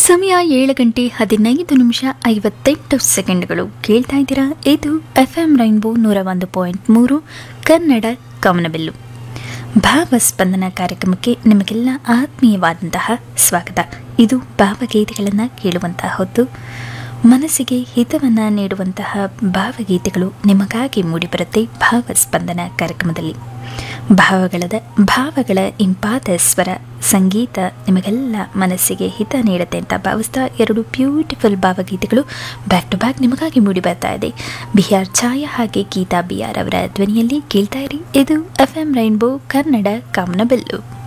ಸಮಯ ಏಳು ಗಂಟೆ ಹದಿನೈದು ನಿಮಿಷ ಐವತ್ತೆಂಟು ಸೆಕೆಂಡ್ಗಳು ಕೇಳ್ತಾ ಇದ್ದೀರಾ ಇದು ಎಫ್ ಎಂ ರೈನ್ಬೋ ನೂರ ಒಂದು ಪಾಯಿಂಟ್ ಮೂರು ಕನ್ನಡ ಕವನಬಿಲ್ಲು ಭಾವಸ್ಪಂದನ ಕಾರ್ಯಕ್ರಮಕ್ಕೆ ನಿಮಗೆಲ್ಲ ಆತ್ಮೀಯವಾದಂತಹ ಸ್ವಾಗತ ಇದು ಭಾವಗೀತೆಗಳನ್ನು ಕೇಳುವಂತಹ ಹೊತ್ತು ಮನಸ್ಸಿಗೆ ಹಿತವನ್ನು ನೀಡುವಂತಹ ಭಾವಗೀತೆಗಳು ನಿಮಗಾಗಿ ಮೂಡಿಬರುತ್ತೆ ಭಾವಸ್ಪಂದನ ಕಾರ್ಯಕ್ರಮದಲ್ಲಿ ಭಾವಗಳದ ಭಾವಗಳ ಇಂಪಾದ ಸ್ವರ ಸಂಗೀತ ನಿಮಗೆಲ್ಲ ಮನಸ್ಸಿಗೆ ಹಿತ ನೀಡುತ್ತೆ ಅಂತ ಭಾವಿಸ್ತಾ ಎರಡು ಬ್ಯೂಟಿಫುಲ್ ಭಾವಗೀತೆಗಳು ಬ್ಯಾಕ್ ಟು ಬ್ಯಾಕ್ ನಿಮಗಾಗಿ ಮೂಡಿ ಬರ್ತಾ ಇದೆ ಬಿ ಆರ್ ಛಾಯಾ ಹಾಗೆ ಗೀತಾ ಬಿ ಆರ್ ಅವರ ಧ್ವನಿಯಲ್ಲಿ ಕೇಳ್ತಾ ಇರಿ ಇದು ಎಫ್ ಎಂ ರೈನ್ಬೋ ಕನ್ನಡ ಕಾಮನಬೆಲ್ಲು